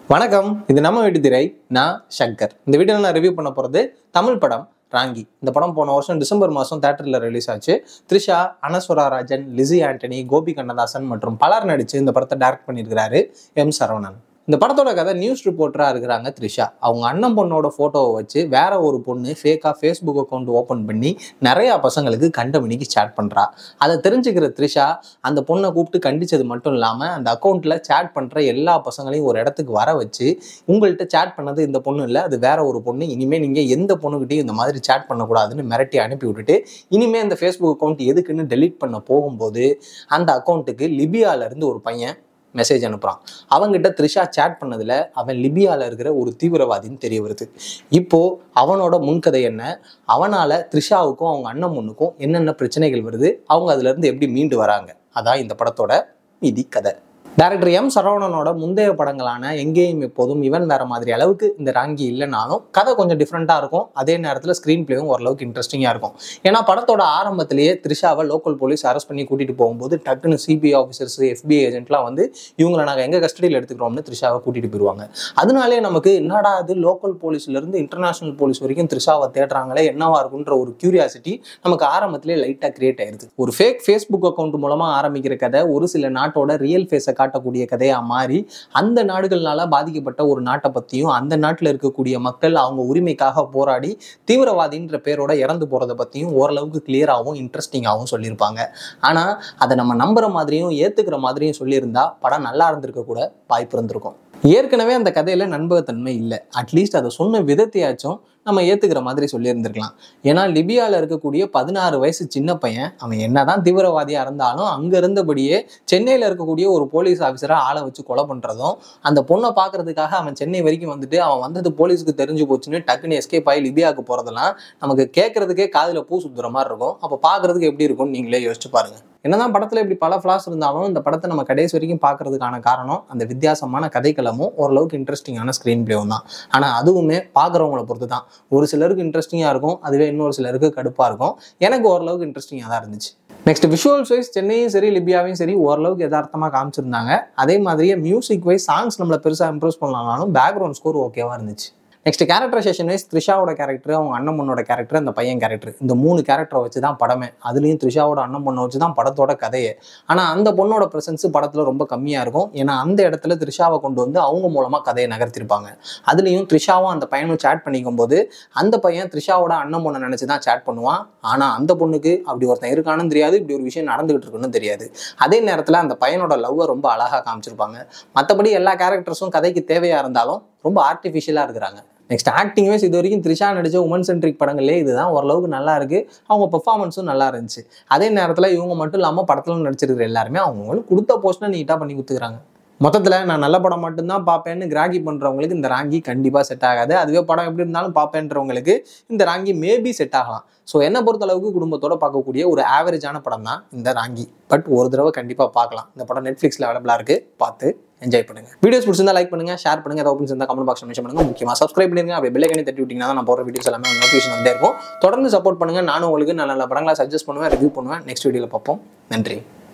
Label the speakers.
Speaker 1: வணக்கம் இது நம்ம வீட்டு திரை நான் சங்கர் இந்த வீடியோவில் நான் ரிவ்யூ பண்ண போகிறது தமிழ் படம் ராங்கி இந்த படம் போன வருஷம் டிசம்பர் மாதம் தேட்டரில் ரிலீஸ் ஆச்சு த்ரிஷா அனஸ்வரா ராஜன் லிசி ஆண்டனி கோபி கண்ணதாசன் மற்றும் பலர் நடித்து இந்த படத்தை டைரக்ட் பண்ணியிருக்கிறாரு எம் சரவணன் இந்த படத்தோட கதை நியூஸ் ரிப்போர்ட்டராக இருக்கிறாங்க த்ரிஷா அவங்க அண்ணன் பொண்ணோட ஃபோட்டோவை வச்சு வேற ஒரு பொண்ணு ஃபேக்காக ஃபேஸ்புக் அக்கௌண்ட் ஓப்பன் பண்ணி நிறையா பசங்களுக்கு கண்டமணிக்கு சேட் பண்ணுறா அதை தெரிஞ்சுக்கிற த்ரிஷா அந்த பொண்ணை கூப்பிட்டு கண்டிச்சது மட்டும் இல்லாமல் அந்த அக்கௌண்ட்டில் சேட் பண்ணுற எல்லா பசங்களையும் ஒரு இடத்துக்கு வர வச்சு உங்கள்கிட்ட சேட் பண்ணது இந்த பொண்ணு இல்லை அது வேற ஒரு பொண்ணு இனிமேல் நீங்கள் எந்த பொண்ணுகிட்டையும் இந்த மாதிரி சேட் பண்ணக்கூடாதுன்னு மிரட்டி அனுப்பி விட்டுட்டு இனிமேல் இந்த ஃபேஸ்புக் அக்கௌண்ட் எதுக்குன்னு டெலீட் பண்ண போகும்போது அந்த அக்கௌண்ட்டுக்கு லிபியாவிலேருந்து ஒரு பையன் மெசேஜ் அனுப்புகிறான் அவங்கிட்ட த்ரிஷா சேட் பண்ணதில் அவன் லிபியாவில் இருக்கிற ஒரு தீவிரவாதின்னு தெரிய வருது இப்போ அவனோட முன்கதை என்ன அவனால் த்ரிஷாவுக்கும் அவங்க அண்ணன் பொண்ணுக்கும் என்னென்ன பிரச்சனைகள் வருது அவங்க அதுலேருந்து எப்படி மீண்டு வராங்க அதான் இந்த படத்தோட மீதி கதை டைரக்டர் எம் சரவணனோட முந்தைய படங்களான எங்கேயும் எப்போதும் இவன் வேற மாதிரி அளவுக்கு இந்த ராங்கி இல்லைனாலும் கதை கொஞ்சம் டிஃப்ரெண்ட்டாக இருக்கும் அதே நேரத்தில் ஸ்க்ரீன் பிளேவும் ஓரளவுக்கு இன்ட்ரெஸ்டிங்காக இருக்கும் ஏன்னா படத்தோட ஆரம்பத்திலேயே த்ரிஷாவை லோக்கல் போலீஸ் அரெஸ்ட் பண்ணி கூட்டிகிட்டு போகும்போது டக்குன்னு சிபிஐ ஆஃபீஸர்ஸ் எஃபிஐ ஏஜென்ட்லாம் வந்து இவங்களை நாங்கள் எங்கள் கஸ்டடியில் எடுத்துக்கிறோம்னு த்ரிஷாவை கூட்டிகிட்டு போயிடுவாங்க அதனாலே நமக்கு என்னடா அது லோக்கல் போலீஸ்லேருந்து இன்டர்நேஷனல் போலீஸ் வரைக்கும் த்ரிஷாவை தேடுறாங்களே என்னவா இருக்குன்ற ஒரு கியூரியாசிட்டி நமக்கு ஆரம்பத்திலே லைட்டாக கிரியேட் ஆயிருது ஒரு ஃபேக் ஃபேஸ்புக் அக்கௌண்ட் மூலமாக ஆரம்பிக்கிற கதை ஒரு சில நாட்டோட ரியல் ஃபேஸை காட்டக்கூடிய கதையாக மாறி அந்த நாடுகள்னால பாதிக்கப்பட்ட ஒரு நாட்டை பற்றியும் அந்த நாட்டில் இருக்கக்கூடிய மக்கள் அவங்க உரிமைக்காக போராடி தீவிரவாதின்ற பேரோட இறந்து போகிறத பற்றியும் ஓரளவுக்கு கிளியராகவும் இன்ட்ரெஸ்டிங்காகவும் சொல்லியிருப்பாங்க ஆனால் அதை நம்ம நம்புற மாதிரியும் ஏற்றுக்கிற மாதிரியும் சொல்லியிருந்தா படம் நல்லா இருந்திருக்க கூட வாய்ப்பு இருந்திருக்கும் ஏற்கனவே அந்த கதையில் நண்பகத்தன்மை இல்லை அட்லீஸ்ட் அதை சொன்ன விதத்தையாச்சும் நம்ம ஏற்றுக்கிற மாதிரி சொல்லியிருந்திருக்கலாம் ஏன்னா லிபியாவில் இருக்கக்கூடிய பதினாறு வயசு சின்ன பையன் அவன் என்னதான் தீவிரவாதியாக இருந்தாலும் அங்கே இருந்தபடியே சென்னையில் இருக்கக்கூடிய ஒரு போலீஸ் ஆஃபீஸரை ஆளை வச்சு கொலை பண்ணுறதும் அந்த பொண்ணை பார்க்கறதுக்காக அவன் சென்னை வரைக்கும் வந்துட்டு அவன் வந்தது போலீஸுக்கு தெரிஞ்சு போச்சுன்னு டக்குன்னு எஸ்கேப் ஆகி லிபியாவுக்கு போகிறதெல்லாம் நமக்கு கேட்கறதுக்கே காதில் பூ சுத்துற மாதிரி இருக்கும் அப்போ பார்க்கறதுக்கு எப்படி இருக்கும்னு நீங்களே யோசிச்சு பாருங்க என்னதான் படத்தில் இப்படி பல ஃப்ளாஸ் இருந்தாலும் இந்த படத்தை நம்ம கடைசி வரைக்கும் பார்க்கறதுக்கான காரணம் அந்த வித்தியாசமான கதைக்களமும் ஓரளவுக்கு இன்ட்ரெஸ்டிங்கான ஸ்க்ரீன் பிளேவும் தான் ஆனால் அதுவுமே பார்க்குறவங்கள பொறுத்து தான் ஒரு சிலருக்கு இன்ட்ரெஸ்டிங்காக இருக்கும் அதுவே இன்னொரு சிலருக்கு கடுப்பாக இருக்கும் எனக்கு ஓரளவுக்கு இன்ட்ரெஸ்டிங்காக தான் இருந்துச்சு நெக்ஸ்ட் விஷுவல்ஸ் வைஸ் சென்னையும் சரி லிபியாவையும் சரி ஓரளவுக்கு யதார்த்தமாக காமிச்சிருந்தாங்க அதே மாதிரியே மியூசிக் வைஸ் சாங்ஸ் நம்மளை பெருசாக இம்ப்ரெஸ் பண்ணலாம்னாலும் பேக்ரவுண்ட் ஸ்கோர் ஓகேவாக இருந்துச்சு நெக்ஸ்ட் கேரக்டரைசேஷன் வைஸ் த்ரிஷாவோட கேரக்டர் அவங்க அண்ணன் பொண்ணோட கேரக்டர் அந்த பையன் கேரக்டர் இந்த மூணு கேரக்டரை வச்சு தான் படமே அதுலேயும் த்ரிஷாவோட அண்ணன் பொண்ணை வச்சு தான் படத்தோட கதையே ஆனால் அந்த பொண்ணோட ப்ரெசன்ஸ் படத்தில் ரொம்ப கம்மியாக இருக்கும் ஏன்னா அந்த இடத்துல த்ரிஷாவை கொண்டு வந்து அவங்க மூலமாக கதையை நகர்த்திருப்பாங்க அதுலேயும் த்ரிஷாவும் அந்த பையனும் சேட் பண்ணிக்கும் போது அந்த பையன் த்ரிஷாவோட அண்ணன் பொண்ணை நினச்சி தான் சேட் பண்ணுவான் ஆனால் அந்த பொண்ணுக்கு அப்படி ஒருத்தன் இருக்கான்னு தெரியாது இப்படி ஒரு விஷயம் நடந்துகிட்டு இருக்குன்னு தெரியாது அதே நேரத்தில் அந்த பையனோட லவ்வை ரொம்ப அழகாக காமிச்சிருப்பாங்க மற்றபடி எல்லா கேரக்டர்ஸும் கதைக்கு தேவையாக இருந்தாலும் ரொம்ப ஆர்டிஃபிஷியலாக இருக்கிறாங்க நெக்ஸ்ட் ஆக்டிங் வைஸ் இது வரைக்கும் த்ரிஷா நடிச்ச உமன் சென்ட்ரிக் படங்களே இதுதான் ஓரளவுக்கு நல்லா இருக்கு அவங்க பெர்ஃபார்மன்ஸும் நல்லா இருந்துச்சு அதே நேரத்தில் இவங்க மட்டும் இல்லாமல் படத்தில் நடிச்சிருக்கிற எல்லாருமே அவங்களுக்கு கொடுத்த போஸ்ட்டை நீட்டாக பண்ணி கொடுத்துக்கிறாங்க மொத்தத்தில் நான் நல்ல படம் மட்டும்தான் பார்ப்பேன்னு கிராகி பண்ணுறவங்களுக்கு இந்த ராங்கி கண்டிப்பாக செட் ஆகாது அதுவே படம் எப்படி இருந்தாலும் பார்ப்பேன்றவங்களுக்கு இந்த ராங்கி மேபி செட் ஆகலாம் ஸோ என்னை பொறுத்தளவுக்கு குடும்பத்தோட பார்க்கக்கூடிய ஒரு ஆவரேஜான படம் தான் இந்த ராங்கி பட் ஒரு தடவை கண்டிப்பாக பார்க்கலாம் இந்த படம் நெட்ஃப்ளிக்ஸில் அவைலபிளாக இருக்குது பார்த்து என்ஜாய் பண்ணுங்க வீடியோஸ் பிடிச்சிருந்தா லைக் பண்ணுங்க ஷேர் பண்ணுங்க ஏதாவது ஓப்பன்ஸ் இருந்தால் கமெண்ட் பாக்ஸ் மென்ஷன் பண்ணுங்க முக்கியமாக சப்ஸ்கிரைப் பண்ணிருங்க அப்படி பெல்லைக்கனி தட்டி விட்டீங்கன்னா தான் நான் போகிற வீடியோஸ் எல்லாமே நோட்டிஃபிகேஷன் வந்துட்டே இருக்கும் தொடர்ந்து சப்போர்ட் பண்ணுங்க நானும் உங்களுக்கு நல்ல நல்ல படங்களை சஜஸ்ட் பண்ணுவேன் ரிவ்யூ பண்ணுவேன் நெக்ஸ்ட் வீடியோவில் பார்ப்போம் நன்றி